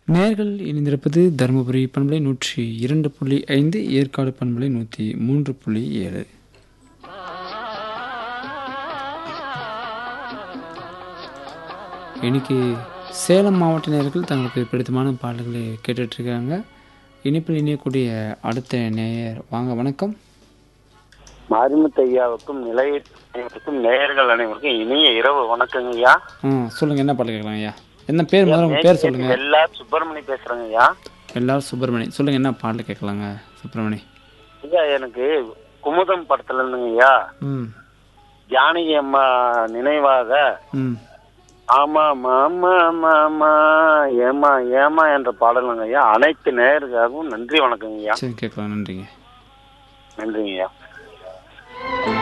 நேர்கள் இணைந்திருப்பது தருமபுரி பண்பலை நூற்றி இரண்டு புள்ளி ஐந்து ஏற்காடு பண்பலை நூற்றி மூன்று புள்ளி ஏழு இன்னைக்கு சேலம் மாவட்ட நேயர்கள் தங்களுக்கு பிடித்தமான பாடல்களை கேட்டுட்ருக்காங்க இனிப்பில் இணையக்கூடிய அடுத்த நேயர் வாங்க வணக்கம் மாரிமுத்து ஐயாவுக்கும் நிலைய அனைவருக்கும் நேயர்கள் அனைவருக்கும் இனிய இரவு வணக்கங்க ஐயா ஆ சொல்லுங்கள் என்ன பாடல் கேட்கலாம் ஐயா என்ன பேர் முதல்ல உங்கள் பேர் சொல்லுங்கள் எல்லாரும் சுப்பிரமணி பேசுறேங்க ஐயா எல்லாரும் சுப்பிரமணி சொல்லுங்கள் என்ன பாடல் கேட்கலாங்க சுப்பிரமணி ஐயா எனக்கு குமுதம் படத்துல இருந்துங்க ஐயா ம் ஜானகி அம்மா நினைவாக ம் ஆமா மாமா மாமா ஏமா ஏமா என்ற பாடலுங்க ஐயா அனைத்து நேயர்களுக்காகவும் நன்றி வணக்கங்க ஐயா சரி கேட்கலாம் நன்றிங்க நன்றிங்க ஐயா